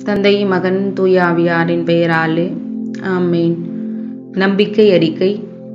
தந்தை மகன் தூய ஆவியாரின் பெயராலே ஆமேன் நம்பிக்கை அறிக்கை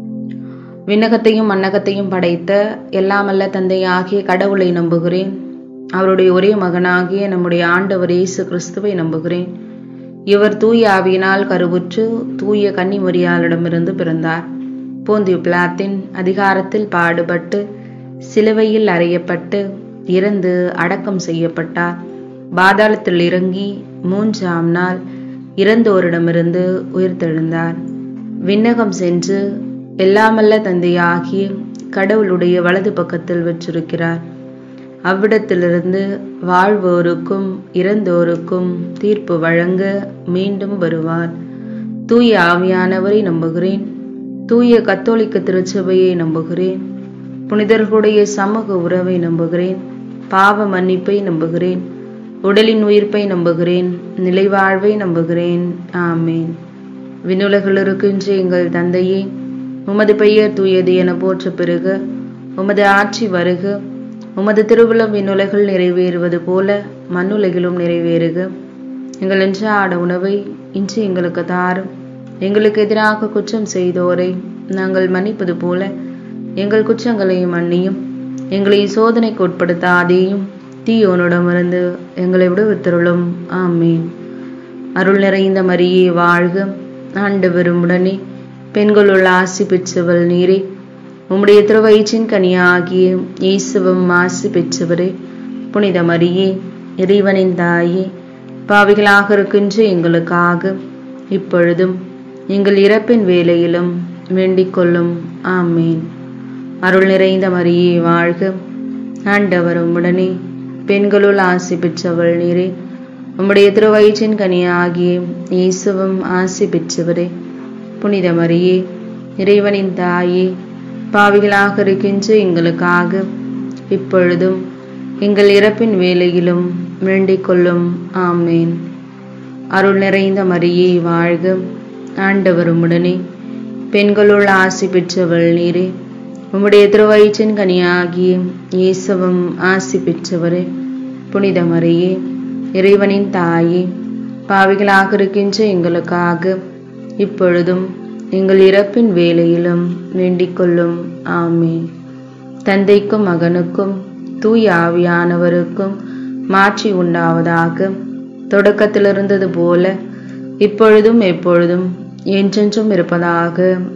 விண்ணகத்தையும் மன்னகத்தையும் படைத்த எல்லாமல்ல தந்தையாகிய கடவுளை நம்புகிறேன் அவருடைய ஒரே மகனாகிய நம்முடைய ஆண்டவர் இயேசு கிறிஸ்துவை நம்புகிறேன் இவர் தூய ஆவியினால் கருவுற்று தூய கன்னிமரியாளிடமிருந்து பிறந்தார் போந்தியு பிளாத்தின் அதிகாரத்தில் பாடுபட்டு சிலுவையில் அறையப்பட்டு இறந்து அடக்கம் செய்யப்பட்டார் பாதாளத்தில் இறங்கி மூன்றாம் நாள் இறந்தோரிடமிருந்து உயிர்த்தெழுந்தார் விண்ணகம் சென்று எல்லாமல்ல தந்தையாகிய கடவுளுடைய வலது பக்கத்தில் வச்சிருக்கிறார் அவ்விடத்திலிருந்து வாழ்வோருக்கும் இறந்தோருக்கும் தீர்ப்பு வழங்க மீண்டும் வருவார் தூய ஆவியானவரை நம்புகிறேன் தூய கத்தோலிக்க திருச்சபையை நம்புகிறேன் புனிதர்களுடைய சமூக உறவை நம்புகிறேன் பாவ மன்னிப்பை நம்புகிறேன் உடலின் உயிர்ப்பை நம்புகிறேன் நிலைவாழ்வை நம்புகிறேன் ஆமேன் விண்ணுலகில் இருக்கின்ற எங்கள் தந்தையே உமது பெயர் தூயது என போற்ற பெருக உமது ஆட்சி வருக உமது திருவிழம் விண்ணுலகில் நிறைவேறுவது போல மண்ணுலகிலும் நிறைவேறுக எங்கள் ஆட உணவை இன்று எங்களுக்கு தாரும் எங்களுக்கு எதிராக குற்றம் செய்தோரை நாங்கள் மன்னிப்பது போல எங்கள் குற்றங்களையும் மன்னியும் எங்களை சோதனைக்கு உட்படுத்தாதேயும் தீயோனிடமிருந்து எங்களை விடுவித்தருளும் ஆமீன் அருள் நிறைந்த மரியே வாழ்க ஆண்டவரும் உடனே பெண்களுள்ள ஆசி பெற்றவள் நீரே உம்முடைய திருவயிற்றின் கனியாகிய இயேசுவும் ஆசி பெற்றவரே புனித மரியே இறைவனின் தாயே பாவிகளாக இருக்கின்ற எங்களுக்காக இப்பொழுதும் எங்கள் இறப்பின் வேலையிலும் வேண்டிக் கொள்ளும் ஆமேன் அருள் நிறைந்த மரியே வாழ்க ஆண்டவரும் உடனே பெண்களுள் ஆசி பெற்றவள் நீரே உம்முடைய திருவயிற்றின் கனியாகிய இயேசுவும் ஆசி பெற்றவரே புனித மரியே இறைவனின் தாயே பாவிகளாக இருக்கின்ற எங்களுக்காக இப்பொழுதும் எங்கள் இறப்பின் வேலையிலும் வேண்டிக் கொள்ளும் ஆமேன் அருள் நிறைந்த மரியே வாழ்க ஆண்டவரும் உடனே பெண்களுள் ஆசி பெற்றவள் நீரே உம்முடைய திருவயிற்றின் கனியாகிய இயேசுவும் ஆசி பெற்றவரே புனித மரியே இறைவனின் தாயே பாவிகளாக இருக்கின்ற எங்களுக்காக இப்பொழுதும் எங்கள் இறப்பின் வேலையிலும் வேண்டிக் கொள்ளும் ஆமேன் தந்தைக்கும் மகனுக்கும் தூய ஆவியானவருக்கும் மாற்றி உண்டாவதாக தொடக்கத்தில் இருந்தது போல இப்பொழுதும் எப்பொழுதும் என்றென்றும் இருப்பதாக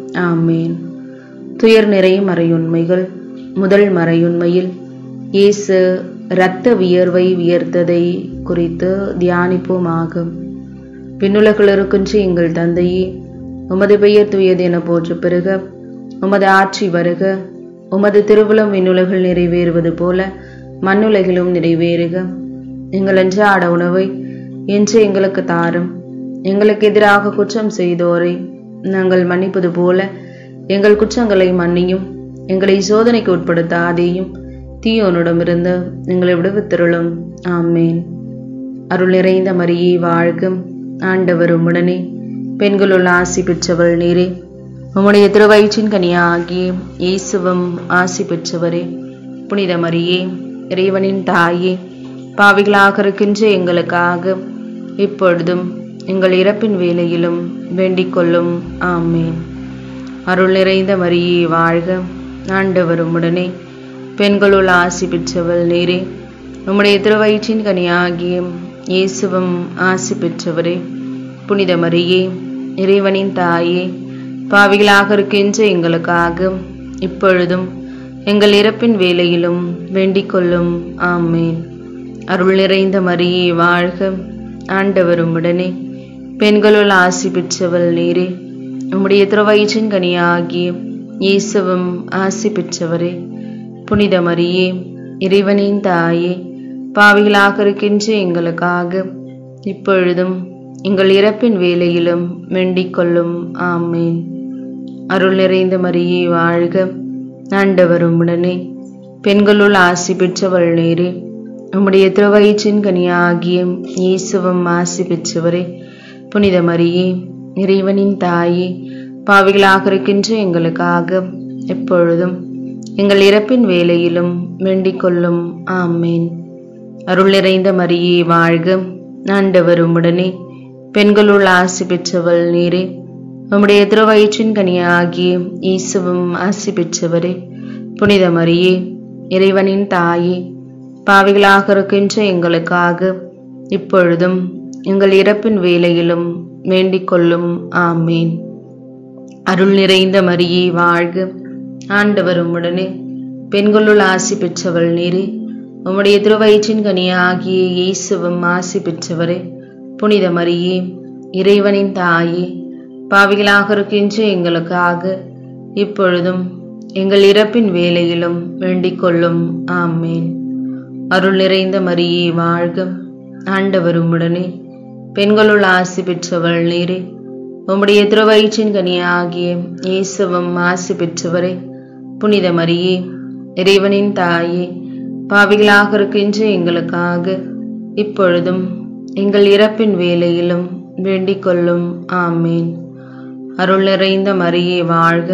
ஆமேன் துயர் நிறை மறையுண்மைகள் முதல் மறையுண்மையில் இயேசு இரத்த வியர்வை வியர்த்ததை குறித்து தியானிப்போமாகும் விண்ணுலகில் இருக்கின்ற எங்கள் தந்தையே உமது பெயர் தூயது என போற்று பெருக உமது ஆட்சி வருக உமது திருவுளம் விண்ணுலகில் நிறைவேறுவது போல மண்ணுலகிலும் நிறைவேறுக எங்கள் அன்றாட உணவை என்று எங்களுக்கு தாரும் எங்களுக்கு எதிராக குற்றம் செய்தோரை நாங்கள் மன்னிப்பது போல எங்கள் குற்றங்களை மன்னியும் எங்களை சோதனைக்கு உட்படுத்தாதேயும் தீயோனிடமிருந்து எங்களை விடுவித்தருளும் ஆமேன் அருள் நிறைந்த மரியே வாழ்கும் ஆண்டவரும் உடனே பெண்களுள் ஆசி பெற்றவள் நீரே உம்முடைய திருவயிற்றின் கனியாகிய இயேசுவும் ஆசி பெற்றவரே புனித மரியே இறைவனின் தாயே பாவிகளாக இருக்கின்ற எங்களுக்காக இப்பொழுதும் எங்கள் இறப்பின் வேலையிலும் வேண்டிக் கொள்ளும் ஆமேன் அருள் நிறைந்த மரியே வாழ்க ஆண்டவரும் உடனே பெண்களுள் ஆசி பெற்றவள் நீரே உம்முடைய திருவயிற்றின் கனியாகிய இயேசுவும் ஆசி பெற்றவரே புனித மரியே இறைவனின் தாயே பாவிகளாக இருக்கின்ற எங்களுக்காக இப்பொழுதும் எங்கள் இறப்பின் வேலையிலும் வேண்டிக் கொள்ளும் ஆமேன் அருள் நிறைந்த மரியே வாழ்க ஆண்டவரும் உடனே பெண்களுள் ஆசி பெற்றவள் நீரே உம்முடைய திருவயிற்றின் கனியாகிய இயேசுவும் ஆசி பெற்றவரே புனித மரியே இறைவனின் தாயே பாவிகளாக இருக்கின்ற எங்களுக்காக இப்பொழுதும் எங்கள் இறப்பின் வேலையிலும் வேண்டிக் கொள்ளும் ஆமேன் அருள் நிறைந்த மரியே வாழ்க ஆண்டவரும் உடனே பெண்களுள் ஆசி பெற்றவள் நேரே உம்முடைய திருவயிற்றின் கனியாகிய இயேசுவும் ஆசி பெற்றவரே புனித மரியே இறைவனின் தாயே பாவிகளாக இருக்கின்ற எங்களுக்காக எப்பொழுதும் எங்கள் இறப்பின் வேலையிலும் வேண்டிக் கொள்ளும் ஆமேன் அருள் நிறைந்த மரியே வாழ்க ஆண்டவரும் உடனே பெண்களுள் ஆசி பெற்றவள் நீரே உம்முடைய திருவயிற்றின் கனியாகிய இயேசுவும் ஆசி பெற்றவரே புனித மரியே இறைவனின் தாயே பாவிகளாக இருக்கின்ற எங்களுக்காக இப்பொழுதும் எங்கள் இறப்பின் வேலையிலும் வேண்டிக் கொள்ளும் ஆமேன் அருள் நிறைந்த மரியே வாழ்க ஆண்டவரும் உடனே பெண்களுள் ஆசி பெற்றவள் நீரே உம்முடைய திருவயிற்றின் கனியாகிய இயேசுவும் ஆசி பெற்றவரே புனித மரியே இறைவனின் தாயே பாவிகளாக இருக்கின்ற எங்களுக்காக இப்பொழுதும் எங்கள் இறப்பின் வேலையிலும் வேண்டிக் கொள்ளும் ஆமேன் அருள் நிறைந்த மரியே வாழ்க ஆண்டவரும் உடனே பெண்களுள் ஆசி பெற்றவள் நீரே உம்முடைய திருவயிற்றின் கனியாகிய இயேசுவும் ஆசி பெற்றவரே புனித மரியே இறைவனின் தாயே பாவிகளாக இருக்கின்ற எங்களுக்காக இப்பொழுதும் எங்கள் இறப்பின் வேலையிலும் வேண்டிக் கொள்ளும் ஆமேன் அருள் நிறைந்த மரியே வாழ்க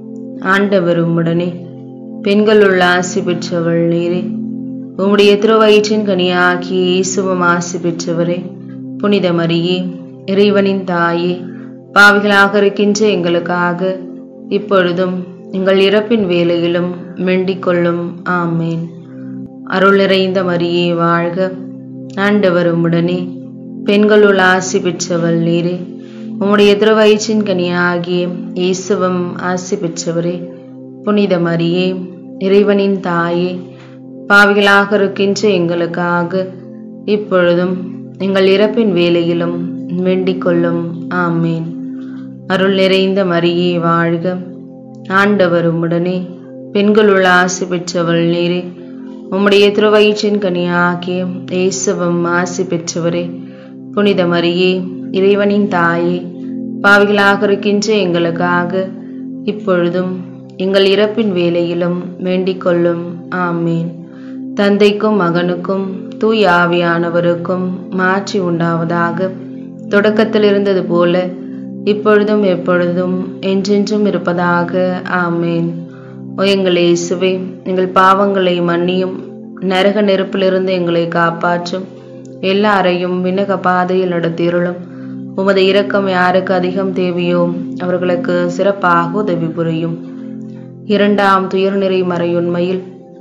ஆண்டவரும் உடனே பெண்களுள் ஆசி பெற்றவள் நீரே உம்முடைய திருவயிற்றின் கனியாகிய இயேசுவும் ஆசி பெற்றவரே புனித மரியே இறைவனின் தாயே பாவிகளாக இருக்கின்ற எங்களுக்காக இப்பொழுதும் எங்கள் இறப்பின் வேலையிலும் வேண்டிக் கொள்ளும் ஆமேன் அருள் நிறைந்த மரியே வாழ்க ஆண்டவரும் உடனே பெண்களுள் ஆசி பெற்றவள் நீரே உம்முடைய திருவயிற்றின் கனியாகிய இயேசுவும் ஆசி பெற்றவரே புனித மரியே இறைவனின் தாயே பாவிகளாக இருக்கின்ற எங்களுக்காக இப்பொழுதும் எங்கள் இறப்பின் வேலையிலும் வேண்டிக் கொள்ளும் ஆமேன் அருள் நிறைந்த மரியே வாழ்க ஆண்டவரும் உடனே பெண்களுள் ஆசி பெற்றவள் நீரே உம்முடைய திருவயிற்றின் கனியாகிய இயேசுவும் ஆசி பெற்றவரே புனித மரியே இறைவனின் தாயே பாவிகளாக இருக்கின்ற எங்களுக்காக இப்பொழுதும் எங்கள் இறப்பின் வேலையிலும் வேண்டிக் கொள்ளும் ஆமேன் தந்தைக்கும் மகனுக்கும் தூய் ஆவியானவருக்கும் மாற்றி உண்டாவதாக தொடக்கத்தில் இருந்தது போல இப்பொழுதும் எப்பொழுதும் என்றென்றும் இருப்பதாக ஆமேன் ஓ எங்கள் இயேசுவே எங்கள் பாவங்களை மன்னியும் நரக நெருப்பிலிருந்து எங்களை காப்பாற்றும் எல்லாரையும் விண்ணக பாதையில் நடத்திருளும் உமது இரக்கம் யாருக்கு அதிகம் தேவையோ அவர்களுக்கு சிறப்பாக உதவி புரியும் இரண்டாம் துயர்நிறை மறையுண்மையில்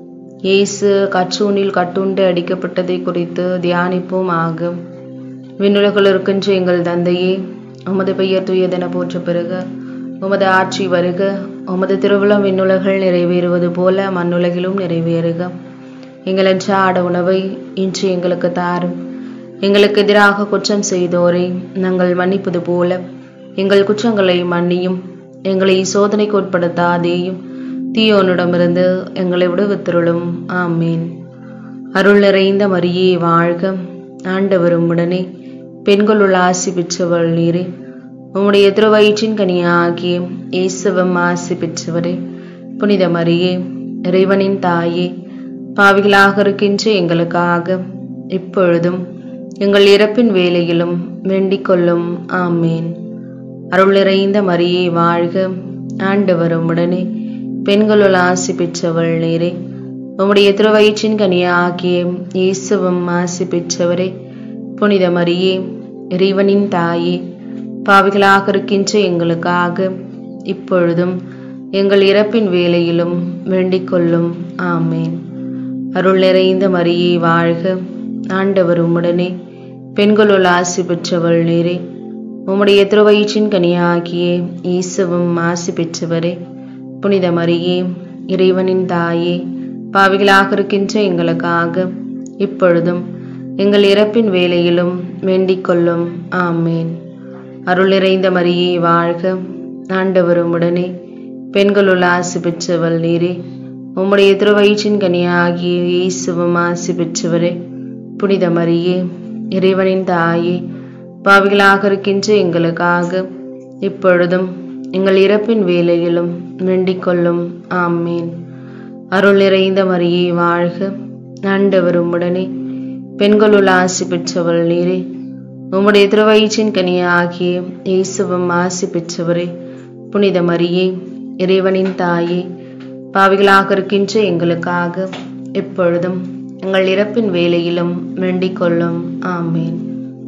இயேசு கற்றூனில் கட்டுண்டு அடிக்கப்பட்டதை குறித்து தியானிப்போம் ஆகும் விண்ணுலகில் இருக்கின்ற எங்கள் தந்தையே உமது பெயர் துயதென போற்ற பிறகு உமது ஆட்சி வருக உமது திருவிழம் விண்ணுலகில் நிறைவேறுவது போல மண்ணுலகிலும் நிறைவேறுக எங்கள் அன்றாட உணவை இன்று எங்களுக்கு தாரும் எங்களுக்கு எதிராக குற்றம் செய்தோரை நாங்கள் மன்னிப்பது போல எங்கள் குற்றங்களை மன்னியும் எங்களை சோதனைக்கு உட்படுத்தாதேயும் தீயோனிடமிருந்து எங்களை விடுவித்திருளும் ஆமீன் அருள் நிறைந்த மரியே வாழ்க ஆண்டவரும் உடனே பெண்களுள் ஆசி பெற்றவள் நீரே உம்முடைய திருவயிற்றின் கனியாகிய இயேசுவம் ஆசி பெற்றவரே புனித மரியே இறைவனின் தாயே பாவிகளாக இருக்கின்ற எங்களுக்காக இப்பொழுதும் எங்கள் இறப்பின் வேலையிலும் வேண்டிக் கொள்ளும் ஆமேன் அருள் நிறைந்த மரியே வாழ்க ஆண்டவரும் உடனே பெண்களுள் ஆசி பெற்றவள் நீரே உம்முடைய திருவயிற்றின் கனியாகிய இயேசுவும் ஆசி பெற்றவரே புனித மரியே இறைவனின் தாயே பாவிகளாக இருக்கின்ற எங்களுக்காக இப்பொழுதும் எங்கள் இறப்பின் வேலையிலும் வேண்டிக் கொள்ளும் ஆமேன் அருள் நிறைந்த மரியே வாழ்க ஆண்டவரும் உடனே பெண்களுள் ஆசி பெற்றவள் நீரே உம்முடைய திருவயிற்றின் கனியாகிய இயேசுவும் ஆசி பெற்றவரே புனித மரியே இறைவனின் தாயே பாவிகளாக இருக்கின்ற எங்களுக்காக இப்பொழுதும் எங்கள் இறப்பின் வேலையிலும் வேண்டிக் கொள்ளும் ஆமேன் அருள் நிறைந்த மரியே வாழ்க ஆண்டவரும் உடனே பெண்களுள் ஆசி பெற்றவள் நீரே உம்முடைய திருவயிற்றின் கனியாகிய இயேசுவும் ஆசி பெற்றவரே புனித மரியே இறைவனின் தாயே பாவிகளாக இருக்கின்ற எங்களுக்காக இப்பொழுதும் எங்கள் இறப்பின் வேலையிலும் வேண்டிக் கொள்ளும் ஆமேன் அருள் நிறைந்த மரியே வாழ்க ஆண்டவரும் உடனே பெண்களுள் ஆசி பெற்றவள் நீரே உம்முடைய திருவயிற்றின் கனியாகிய இயேசுவும் ஆசி பெற்றவரே புனித மரியே இறைவனின் தாயே பாவிகளாக இருக்கின்ற எங்களுக்காக எப்பொழுதும் எங்கள் இறப்பின் வேலையிலும் வேண்டிக் கொள்ளும் ஆமேன்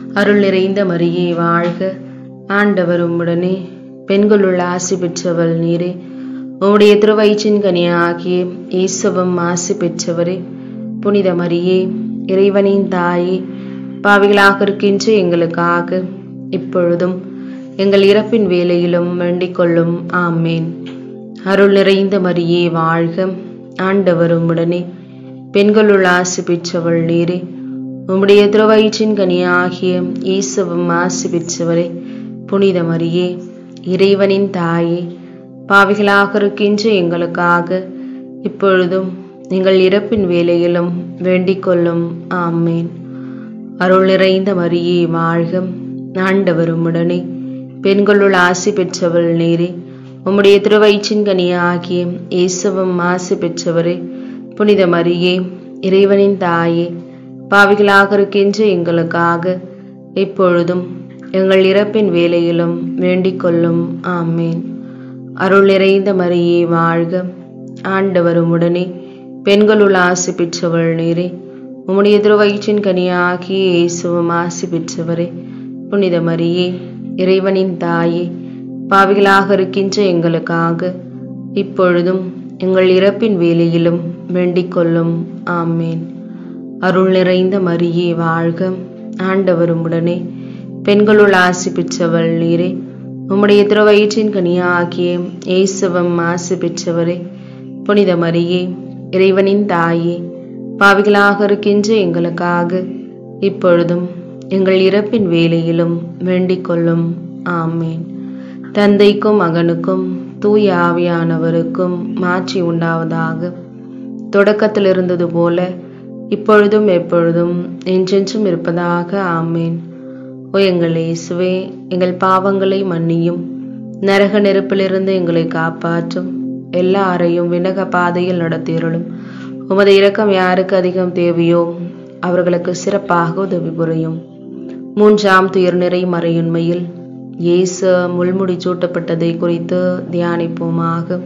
அருள் நிறைந்த மரியே வாழ்க ஆண்டவர் உம்முடனே பெண்களுள் ஆசி பெற்றவள் நீரே உம்முடைய திருவயிற்றின் கனியாகிய இயேசுவும் ஆசி பெற்றவரே புனித மரியே இறைவனின் தாயே பாவிகளாக இருக்கின்ற எங்களுக்காக இப்பொழுதும் எங்கள் இறப்பின் வேலையிலும் வேண்டிக் கொள்ளும் ஆமேன் அருள் நிறைந்த மரியே வாழ்க ஆண்டவர் உம்முடனே பெண்களுள் ஆசி பெற்றவள் நீரே உம்முடைய திருவயிற்றின் கனியாகிய இயேசுவும் ஆசி பெற்றவரே புனித மரியே இறைவனின் தாயே பாவிகளாக இருக்கின்ற எங்களுக்காக இப்பொழுதும் எங்கள் இறப்பின் வேலையிலும் வேண்டிக் கொள்ளும் ஆமேன் அருள் நிறைந்த மரியே வாழ்க ஆண்டவர் உம்முடனே பெண்களுள் ஆசி பெற்றவள் நீரே உம்முடைய திருவயிற்றின் கனியாகிய இயேசுவும் ஆசி பெற்றவரே புனித மரியே இறைவனின் தாயே பாவிகளாக இருக்கின்ற எங்களுக்காக இப்பொழுதும் எங்கள் இறப்பின் வேலையிலும் வேண்டிக் கொள்ளும் ஆமேன் அருள் நிறைந்த மரியே வாழ்க ஆண்டவர் உம்முடனே பெண்களுள் ஆசி பெற்றவள் நீரே உம்முடைய திருவயிற்றின் கனியாகிய இயேசுவும் ஆசி பெற்றவரே புனித மரியே இறைவனின் தாயே பாவிகளாக இருக்கின்ற எங்களுக்காக இப்பொழுதும் எங்கள் இறப்பின் வேலையிலும் வேண்டிக் கொள்ளும் ஆமேன் அருள் நிறைந்த மரியே வாழ்க ஆண்டவர் உம்முடனே பெண்களுள் ஆசி பெற்றவள் நீரே உம்முடைய திருவயிற்றின் கனியாகிய இயேசுவம் ஆசி பெற்றவரே புனித மரியே இறைவனின் தாயே பாவிகளாக இருக்கின்ற எங்களுக்காக இப்பொழுதும் எங்கள் இறப்பின் வேலையிலும் வேண்டிக் கொள்ளும் ஆமேன் தந்தைக்கும் மகனுக்கும் தூய ஆவியானவருக்கும் மாற்றி உண்டாவதாக தொடக்கத்தில் இருந்தது போல இப்பொழுதும் எப்பொழுதும் என்றென்றும் இருப்பதாக ஆமேன் ஓ எங்கள் இயேசுவே எங்கள் பாவங்களை மன்னியும் நரக நெருப்பிலிருந்து எங்களை காப்பாற்றும் எல்லாரையும் வினக பாதையில் நடத்தியருளும் உமது இரக்கம் யாருக்கு அதிகம் தேவையோ அவர்களுக்கு சிறப்பாக உதவி புரியும் மூன்றாம் துயர் நிறை மறையுண்மையில் இயேசு முள்முடி சூட்டப்பட்டதை குறித்து தியானிப்போமாக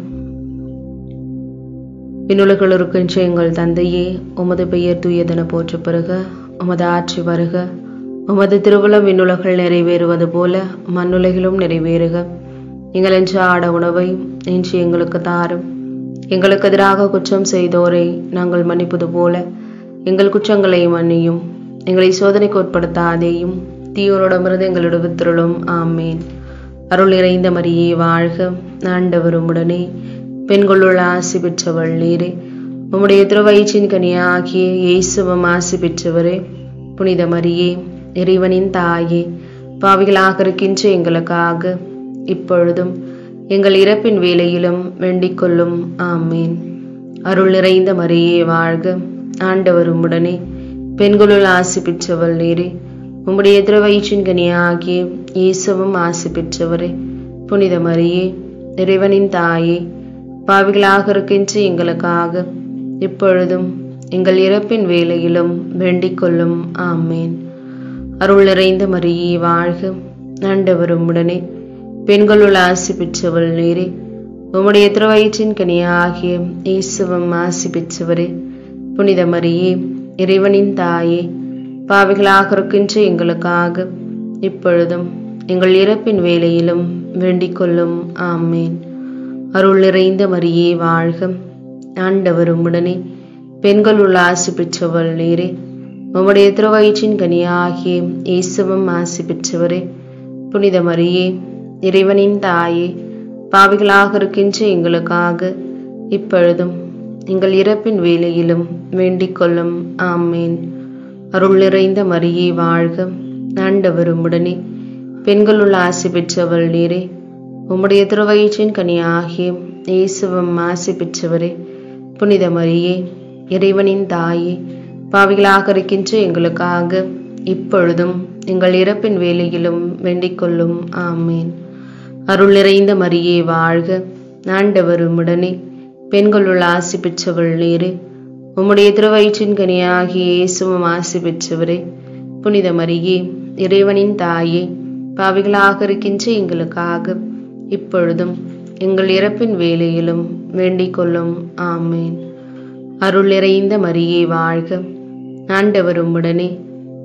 விண்ணுலகில் இருக்கின்ற எங்கள் தந்தையே உமது பெயர் தூயதென போற்ற பிறகு உமது ஆட்சி வருக உமது திருவுளம் விண்ணுலகில் நிறைவேறுவது போல மண்ணுலகிலும் நிறைவேறுக எங்கள் என்ற ஆட உணவை இன்று எங்களுக்கு தாரும் எங்களுக்கு எதிராக குற்றம் செய்தோரை நாங்கள் மன்னிப்பது போல எங்கள் குற்றங்களை மன்னியும் எங்களை சோதனைக்கு உட்படுத்தாதேயும் தீயோரிடமிருந்து எங்கள் விடுவித்திருளும் ஆமேன் அருள் நிறைந்த மரியே வாழ்க ஆண்டவர் உம்முடனே பெண்களுள் ஆசி பெற்றவள் நீரே உம்முடைய திருவயிற்றின் கனியாகிய இயேசுவம் ஆசி பெற்றவரே புனித மரியே இறைவனின் தாயே பாவிகளாக இருக்கின்ற எங்களுக்காக இப்பொழுதும் எங்கள் இறப்பின் வேலையிலும் வேண்டிக் கொள்ளும் ஆமேன் அருள் நிறைந்த மரியே வாழ்க ஆண்டவர் உம்முடனே பெண்களுள் ஆசி பெற்றவள் நீரே உம்முடைய திருவயிற்றின் கனியாகிய இயேசுவும் ஆசி பெற்றவரே புனித மரியே இறைவனின் தாயே பாவிகளாக இருக்கின்ற எங்களுக்காக இப்பொழுதும் எங்கள் இறப்பின் வேலையிலும் வேண்டிக் கொள்ளும் ஆமேன் அருள் நிறைந்த மரியே வாழ்க ஆண்டவர் உம்முடனே பெண்களுள் ஆசி பெற்றவள் நீரே உம்முடைய திருவயிற்றின் கனியாகிய இயேசுவம் ஆசி பெற்றவரே புனித மரியே இறைவனின் தாயே பாவிகளாக இருக்கின்ற எங்களுக்காக இப்பொழுதும் எங்கள் இறப்பின் வேலையிலும் வேண்டிக் கொள்ளும் ஆமேன் அருள் நிறைந்த மரியே வாழ்க ஆண்டவர் உம்முடனே பெண்களுள் ஆசி பெற்றவள் நீரே உம்முடைய திருவயிற்றின் கனியாகிய இயேசுவம் ஆசி பெற்றவரே புனித மரியே இறைவனின் தாயே பாவிகளாக இருக்கின்ற எங்களுக்காக இப்பொழுதும் எங்கள் இறப்பின் வேலையிலும் வேண்டிக் கொள்ளும் ஆமேன் அருள் நிறைந்த மரியே வாழ்க ஆண்டவர் உம்முடனே பெண்களுள் ஆசி பெற்றவள் நீரே உம்முடைய திருவயிற்றின் கனியாகிய இயேசுவம் ஆசி பெற்றவரே புனித மரியே இறைவனின் தாயே பாவிகளாக இருக்கின்ற எங்களுக்காக இப்பொழுதும் எங்கள் இறப்பின் வேலையிலும் வேண்டிக் கொள்ளும் ஆமேன் அருள் நிறைந்த மரியே வாழ்க ஆண்டவர் உம்முடனே பெண்களுள் ஆசி பெற்றவள் நீரே உம்முடைய திருவயிற்றின் கனியாகிய இயேசுவும் ஆசி பெற்றவரே புனித மரியே இறைவனின் தாயே பாவிகளாக இருக்கின்ற எங்களுக்காக இப்பொழுதும் எங்கள் இறப்பின் வேலையிலும் வேண்டிக் கொள்ளும் ஆமேன் அருள் நிறைந்த மரியே வாழ்க ஆண்டவர் உம்முடனே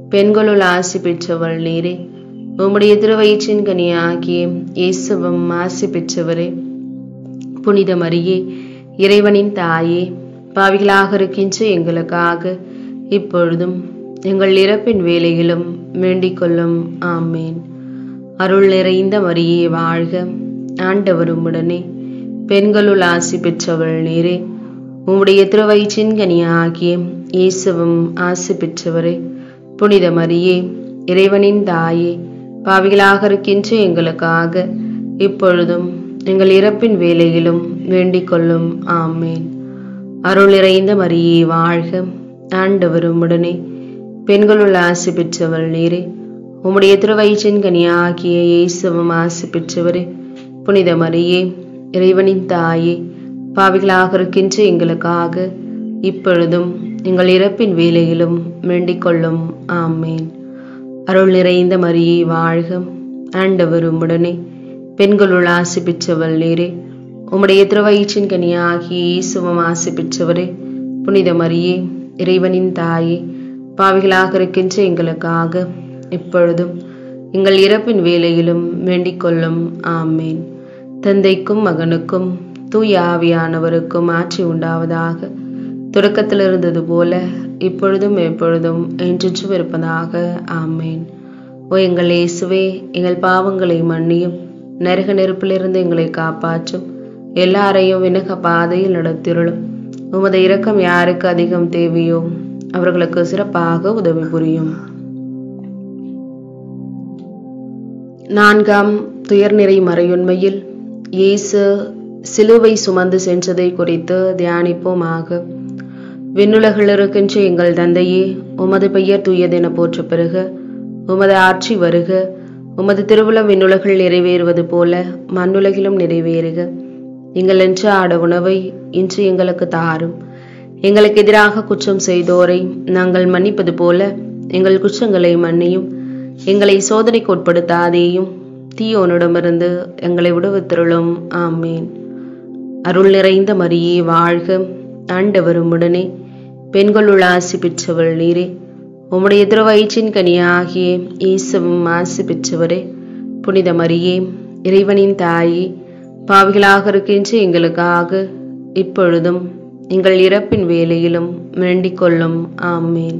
பெண்களுள் ஆசி பெற்றவள் நீரே உம்முடைய திருவயிற்றின் கனியாகிய இயேசுவும் ஆசி பெற்றவரே புனித மரியே இறைவனின் தாயே பாவிகளாக இருக்கின்ற எங்களுக்காக இப்பொழுதும் எங்கள் இறப்பின் வேலையிலும் வேண்டிக் கொள்ளும் ஆமேன் அருள் நிறைந்த மரியே வாழ்க ஆண்டவரும் உடனே பெண்களுள் ஆசி பெற்றவள் நீரே உம்முடைய திருவயிற்றின் கனியாகிய இயேசுவும் ஆசி பெற்றவரே புனித மரியே இறைவனின் தாயே பாவிகளாக இருக்கின்ற எங்களுக்காக இப்பொழுதும் எங்கள் இறப்பின் வேலையிலும் வேண்டிக் கொள்ளும் ஆமேன் அருள் நிறைந்த மரியே வாழ்க ஆண்டவரும் உடனே பெண்களுள் ஆசி பெற்றவள் நீரே உம்முடைய திருவயிற்றின் கனியாகிய இயேசுவும் ஆசி பெற்றவரே புனித மரியே இறைவனின் தாயே பாவிகளாக இருக்கின்ற எங்களுக்காக இப்பொழுதும் எங்கள் இறப்பின் வேலையிலும் வேண்டிக் கொள்ளும் ஆமேன் அருள் நிறைந்த மரியே வாழ்க ஆண்டவரும் உடனே பெண்களுள் ஆசி பெற்றவள் நீரே உம்முடைய திருவயிற்றின் கனியாகிய இயேசுவும் ஆசி பெற்றவரே புனித மரியே இறைவனின் தாயே பாவிகளாக இருக்கின்ற எங்களுக்காக இப்பொழுதும் எங்கள் இறப்பின் வேலையிலும் வேண்டிக் கொள்ளும் ஆமேன் தந்தைக்கும் மகனுக்கும் தூய ஆவியானவருக்கும் ஆட்சி உண்டாவதாக தொடக்கத்தில் இருந்தது போல இப்பொழுதும் எப்பொழுதும் என்றென்றும் இருப்பதாக ஆமேன் ஓ எங்கள் இயேசுவே எங்கள் பாவங்களை மன்னியும் நரக நெருப்பிலிருந்து எங்களை காப்பாற்றும் எல்லாரையும் வினக பாதையில் நடத்திருளும் உமது இரக்கம் யாருக்கு அதிகம் தேவையோ அவர்களுக்கு சிறப்பாக உதவி புரியும் நான்காம் துயர்நிறை மறையுண்மையில் இயேசு சிலுவை சுமந்து சென்றதை குறித்து தியானிப்போமாக விண்ணுலகில் இருக்கின்ற எங்கள் தந்தையே உமது பெயர் தூயதென போற்ற பிறகு உமது ஆட்சி வருக உமது திருவுளம் விண்ணுலகில் நிறைவேறுவது போல மண்ணுலகிலும் நிறைவேறுக எங்கள் என்று ஆட உணவை இன்று எங்களுக்கு தாரும் எங்களுக்கு எதிராக குற்றம் செய்தோரை நாங்கள் மன்னிப்பது போல எங்கள் குற்றங்களை மன்னியும் எங்களை சோதனைக்கு உட்படுத்தாதேயும் தீயோனிடமிருந்து எங்களை விடுவித்திருளும் ஆமேன் அருள் நிறைந்த மரியே வாழ்க ஆண்டவரும் உடனே பெண்களுள் ஆசி பெற்றவள் நீரே உம்முடைய திருவயிற்றின் கனியாகிய ஈசவும் ஆசி பெற்றவரே புனித மரியே இறைவனின் தாயே பாவிகளாக இருக்கின்ற எங்களுக்காக இப்பொழுதும் எங்கள் இறப்பின் வேலையிலும் வேண்டிக் கொள்ளும் ஆமேன்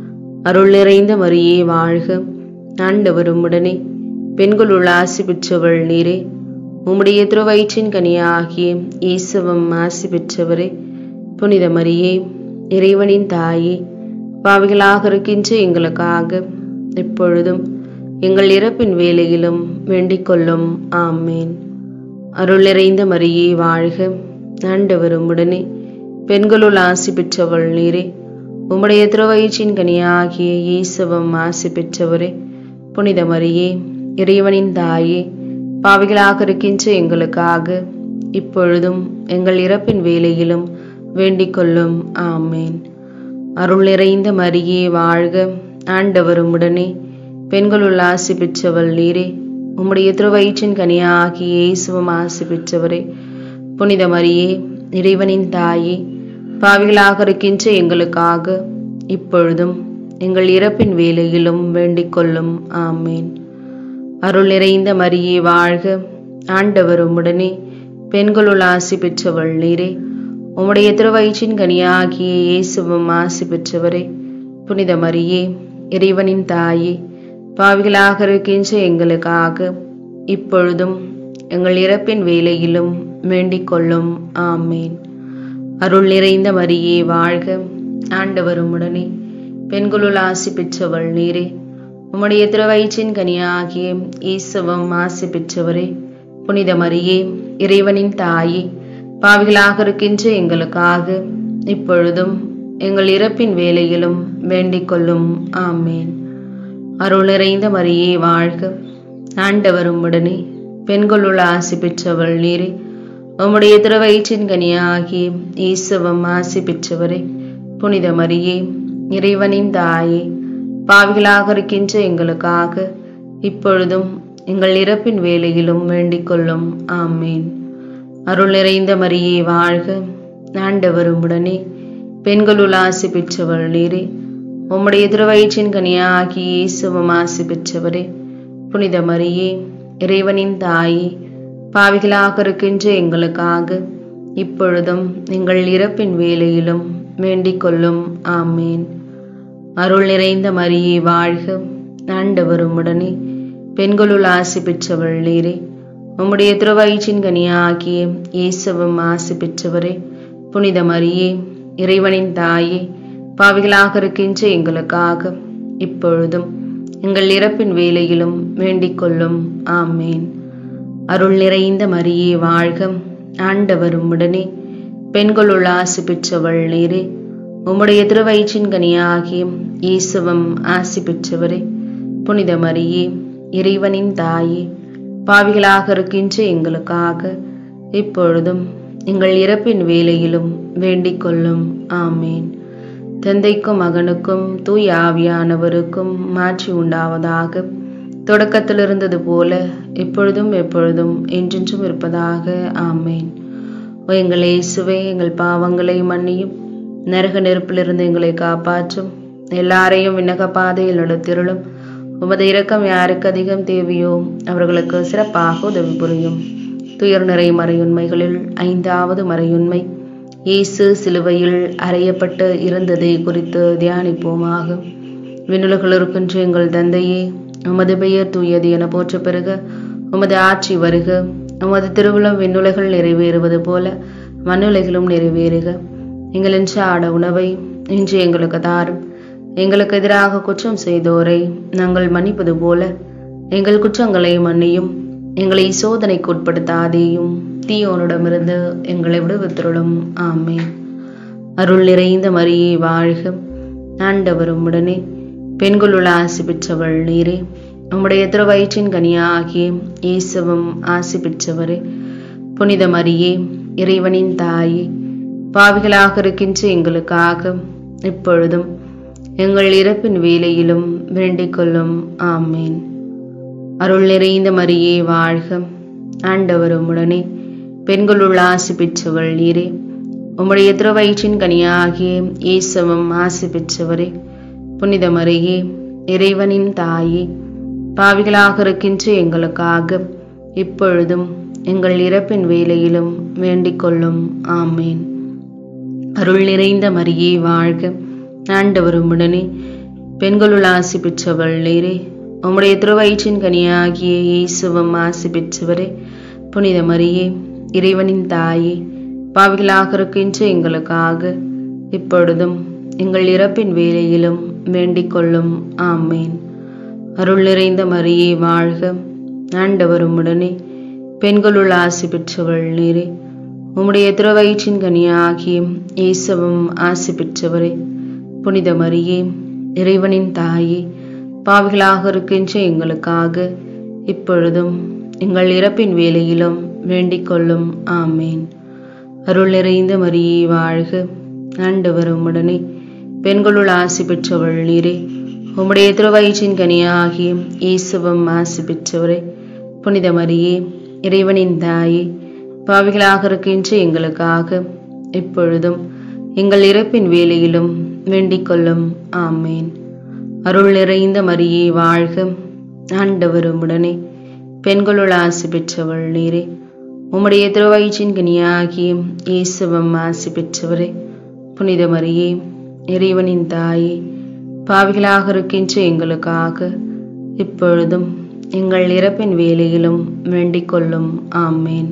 அருள் நிறைந்த மரியே வாழ்க ஆண்டவரும் உடனே பெண்களுள் ஆசி பெற்றவள் நீரே உம்முடைய திருவயிற்றின் கனியாகிய ஈசவம் ஆசி பெற்றவரே புனித மரியே இறைவனின் தாயே பாவிகளாக இருக்கின்ற எங்களுக்காக இப்பொழுதும் எங்கள் இறப்பின் வேலையிலும் வேண்டிக் கொள்ளும் ஆமேன் அருள் நிறைந்த மரியே வாழ்க ஆண்டவரும் உடனே பெண்களுள் ஆசி பெற்றவள் நீரே உம்முடைய திருவயிற்றின் கனியாகிய ஈசவம் ஆசி பெற்றவரே புனித மரியே இறைவனின் தாயே பாவிகளாக இருக்கின்ற எங்களுக்காக இப்பொழுதும் எங்கள் இறப்பின் வேலையிலும் வேண்டிக் கொள்ளும் ஆமேன் அருள் நிறைந்த மரியே வாழ்க ஆண்டவரும் உடனே பெண்களுள் ஆசி பெற்றவள் நீரே உம்முடைய திருவயிற்றின் கனியாகிய இயேசுவும் ஆசி பெற்றவரே புனித மரியே இறைவனின் தாயே பாவிகளாக இருக்கின்ற எங்களுக்காக இப்பொழுதும் எங்கள் இறப்பின் வேலையிலும் வேண்டிக் கொள்ளும் ஆமேன் அருள் நிறைந்த மரியே வாழ்க ஆண்டவரும் உடனே பெண்களுள் ஆசி பெற்றவள் நீரே உம்முடைய திருவயிற்றின் கனியாகிய இயேசுவும் ஆசி பெற்றவரே புனித மரியே இறைவனின் தாயே பாவிகளாக இருக்கின்ற எங்களுக்காக இப்பொழுதும் எங்கள் இறப்பின் வேலையிலும் வேண்டிக் கொள்ளும் ஆமேன் அருள் நிறைந்த மரியே வாழ்க ஆண்டவரும் உடனே பெண்களுள் ஆசி பெற்றவள் நீரே உம்முடைய திருவயிற்றின் கனியாகிய ஈசவம் ஆசி பெற்றவரே புனித மரியே இறைவனின் தாயே பாவிகளாக இருக்கின்ற எங்களுக்காக இப்பொழுதும் எங்கள் இறப்பின் வேலையிலும் வேண்டிக் கொள்ளும் ஆமேன் அருள் நிறைந்த மரியே வாழ்க ஆண்டவரும் உடனே பெண்களுள் ஆசி பெற்றவள் நீரே உம்முடைய திருவயிற்றின் கனியாகிய ஈசவம் ஆசி பெற்றவரே புனித மரியே இறைவனின் தாயே பாவிகளாக இருக்கின்ற எங்களுக்காக இப்பொழுதும் எங்கள் இறப்பின் வேலையிலும் வேண்டிக் கொள்ளும் ஆமேன் அருள் நிறைந்த மரியே வாழ்க ஆண்டவரும் உடனே பெண்களுள் ஆசி பெற்றவள் நீரே உம்முடைய திருவயிற்றின் கனியாகி இயேசுவும் ஆசி பெற்றவரே புனித மரியே இறைவனின் தாயே பாவிகளாக இருக்கின்ற எங்களுக்காக இப்பொழுதும் எங்கள் இறப்பின் வேலையிலும் வேண்டிக் கொள்ளும் ஆமேன் அருள் நிறைந்த மரியே வாழ்க ஆண்டவரும் உடனே பெண்களுள் ஆசி பெற்றவள் நீரே உம்முடைய திருவயிற்றின் கனியாகிய இயேசுவும் ஆசி பெற்றவரே புனித மரியே இறைவனின் தாயே பாவிகளாக இருக்கின்ற எங்களுக்காக இப்பொழுதும் எங்கள் இறப்பின் வேலையிலும் வேண்டிக் கொள்ளும் ஆமேன் அருள் நிறைந்த மரியே வாழ்க ஆண்டவரும் உடனே பெண்களுள் ஆசி பெற்றவள் நீரே உம்முடைய திருவயிற்றின் கனியாகிய இயேசுவம் ஆசி பெற்றவரே புனித மரியே இறைவனின் தாயே பாவிகளாக இருக்கின்ற எங்களுக்காக இப்பொழுதும் எங்கள் இறப்பின் வேலையிலும் வேண்டிக் கொள்ளும் ஆமேன் தந்தைக்கும் மகனுக்கும் தூய் ஆவியானவருக்கும் மாற்றி உண்டாவதாக தொடக்கத்தில் இருந்தது போல இப்பொழுதும் எப்பொழுதும் என்றென்றும் இருப்பதாக ஆமேன் ஓ எங்கள் இயேசுவே எங்கள் பாவங்களை மன்னியும் நரக நெருப்பிலிருந்து எங்களை காப்பாற்றும் எல்லாரையும் விண்ணக பாதையில் நடத்திருளும் உமது இரக்கம் யாருக்கு அதிகம் தேவையோ அவர்களுக்கு சிறப்பாக உதவி புரியும் துயர் நிறை மறையுண்மைகளில் ஐந்தாவது மறையுண்மை இயேசு சிலுவையில் அறையப்பட்டு இருந்ததை குறித்து தியானிப்போமாக விண்ணுலகில் இருக்கின்ற எங்கள் தந்தையே உமது பெயர் தூயது என போற்ற பிறகு உமது ஆட்சி வருக உமது திருவிழம் விண்ணுலகில் நிறைவேறுவது போல மண்ணுலகிலும் நிறைவேறுக எங்களின் ஆட உணவை இன்று எங்களுக்கு தாரும் எங்களுக்கு எதிராக குற்றம் செய்தோரை நாங்கள் மன்னிப்பது போல எங்கள் குற்றங்களை மன்னியும் எங்களை சோதனைக்கு உட்படுத்தாதேயும் தீயோனிடமிருந்து எங்களை விடுவித்திருளும் ஆமே அருள் நிறைந்த மரியே வாழ்க ஆண்டவரும் உடனே பெண்களுள் ஆசி பெற்றவள் நீரே உம்முடைய திருவயிற்றின் கனியாகிய இயேசுவும் ஆசி பெற்றவரே புனித மரியே இறைவனின் தாயே பாவிகளாக இருக்கின்ற எங்களுக்காக இப்பொழுதும் எங்கள் இறப்பின் வேலையிலும் வேண்டிக் கொள்ளும் ஆமேன் அருள் நிறைந்த மரியே வாழ்க ஆண்டவரும் உடனே பெண்களுள் ஆசி பெற்றவள் நீரே உம்முடைய திருவயிற்றின் கனியாகிய இயேசுவும் ஆசி பெற்றவரே புனித மரியே இறைவனின் தாயே பாவிகளாக இருக்கின்ற எங்களுக்காக இப்பொழுதும் எங்கள் இறப்பின் வேலையிலும் வேண்டிக் கொள்ளும் ஆமேன் அருள் நிறைந்த மரியே வாழ்க ஆண்டவரும் உடனே பெண்களுள் ஆசி பெற்றவள் நீரே உம்முடைய திருவயிற்றின் கனியாகிய இயேசுவும் ஆசி பெற்றவரே புனித மரியே இறைவனின் தாயே பாவிகளாக இருக்கின்ற எங்களுக்காக இப்பொழுதும் எங்கள் இறப்பின் வேலையிலும் வேண்டிக் கொள்ளும் ஆமேன் அருள் நிறைந்த மரியே வாழ்க ஆண்டவரும் உடனே பெண்களுள் ஆசி பெற்றவள் நீரே உம்முடைய திருவயிற்றின் கனியாகிய இயேசுவும் ஆசி பெற்றவரே புனித மரியே இறைவனின் தாயே பாவிகளாக இருக்கின்ற எங்களுக்காக இப்பொழுதும் எங்கள் இறப்பின் வேலையிலும் வேண்டிக் கொள்ளும் ஆமேன் அருள் நிறைந்த மரியே வாழ்க ஆண்டவரும் உடனே பெண்களுள் ஆசி பெற்றவள் நீரே உம்முடைய திருவயிற்றின் கனியாகிய இயேசுவும் ஆசி பெற்றவரே புனித மரியே இறைவனின் தாயே பாவிகளாக இருக்கின்ற எங்களுக்காக இப்பொழுதும் எங்கள் இறப்பின் வேலையிலும் வேண்டிக் கொள்ளும் ஆமேன் அருள் நிறைந்த மரியே வாழ்க ஆண்டவரும் உடனே பெண்களுள் ஆசி பெற்றவள் நீரே உம்முடைய திருவயிற்றின் கனியாகிய இயேசுவம் ஆசி பெற்றவரே புனித மரியே இறைவனின் தாயே பாவிகளாக இருக்கின்ற எங்களுக்காக இப்பொழுதும் எங்கள் இறப்பின் வேலையிலும் வேண்டிக் கொள்ளும் ஆமேன்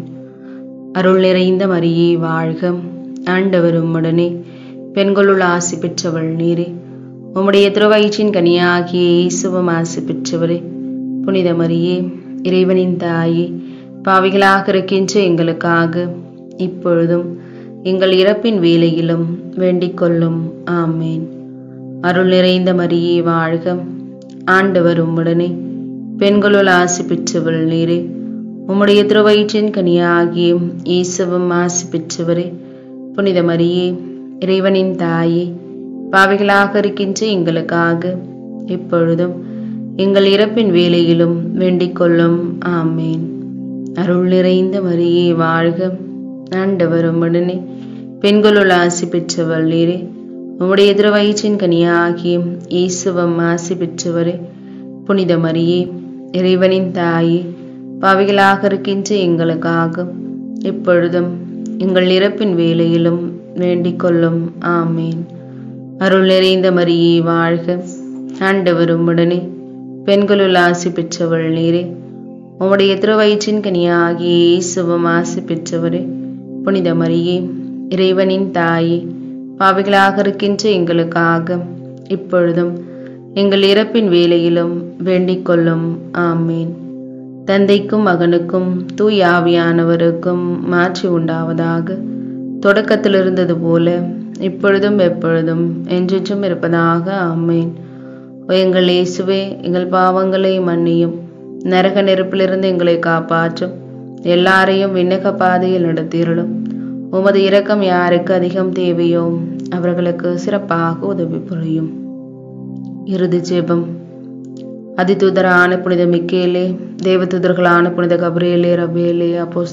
அருள் நிறைந்த மரியே வாழ்க ஆண்டவரும் உடனே பெண்களுள் ஆசி பெற்றவள் நீரே உம்முடைய திருவயிற்றின் கனியாகிய இயேசுவும் ஆசி பெற்றவரே புனித மரியே இறைவனின் தாயே பாவிகளாக இருக்கின்ற எங்களுக்காக இப்பொழுதும் எங்கள் இறப்பின் வேலையிலும் வேண்டிக் கொள்ளும் ஆமேன் அருள் நிறைந்த மரியே வாழ்க ஆண்டவரும் உடனே பெண்களுள் ஆசி பெற்றவள் நீரே உம்முடைய திருவயிற்றின் கனியாகிய இயேசுவும் ஆசி பெற்றவரே புனித மரியே இறைவனின் தாயே பாவிகளாக இருக்கின்ற எங்களுக்காக இப்பொழுதும் எங்கள் இறப்பின் வேலையிலும் வேண்டிக் கொள்ளும் ஆமேன் அருள் நிறைந்த மரியே வாழ்க ஆண்டவரும் உடனே பெண்களுள் ஆசி பெற்றவள் நீரே உம்முடைய திருவயிற்றின் கனியாகிய இயேசுவம் ஆசி பெற்றவரே புனித மரியே இறைவனின் தாயே பாவிகளாக இருக்கின்ற எங்களுக்காக இப்பொழுதும் எங்கள் இறப்பின் வேலையிலும் வேண்டிக் கொள்ளும் ஆமேன் அருள் நிறைந்த மரியே வாழ்க ஆண்டவரும் உடனே பெண்களுள் ஆசி பெற்றவள் நீரே உம்முடைய திருவயிற்றின் கனியாகிய இயேசுவம் ஆசி பெற்றவரே புனித மரியே இறைவனின் தாயே பாவிகளாக இருக்கின்ற எங்களுக்காக இப்பொழுதும் எங்கள் இறப்பின் வேலையிலும் வேண்டிக் கொள்ளும் ஆமேன் தந்தைக்கும் மகனுக்கும் தூய் ஆவியானவருக்கும் மாற்றி உண்டாவதாக தொடக்கத்தில் இருந்தது போல இப்பொழுதும் எப்பொழுதும் என்றென்றும் இருப்பதாக ஆமேன் எங்கள் இயேசுவே எங்கள் பாவங்களை மன்னியும் நரக நெருப்பிலிருந்து எங்களை காப்பாற்றும் எல்லாரையும் விண்ணக பாதையில் நடத்திருளும் உமது இரக்கம் யாருக்கு அதிகம் தேவையோ அவர்களுக்கு சிறப்பாக உதவி புரியும் இறுதி ஜெபம் அதிதூதரான புனித மிக்கேலே தேவதூதர்களான புனித கபிரேலே ரபேலே அப்போஸ்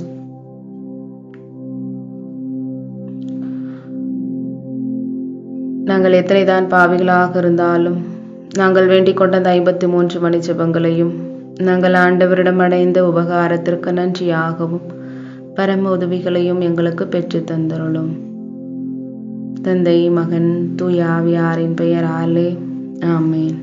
நாங்கள் எத்தனை தான் பாவிகளாக இருந்தாலும் நாங்கள் வேண்டிக் கொண்ட அந்த ஐம்பத்தி மூன்று மணி ஜெபங்களையும் நாங்கள் ஆண்டவரிடம் அடைந்த உபகாரத்திற்கு நன்றியாகவும் பரம உதவிகளையும் எங்களுக்கு பெற்று தந்தருளும் தந்தை மகன் தூயாவியாரின் பெயராலே ஆமேன்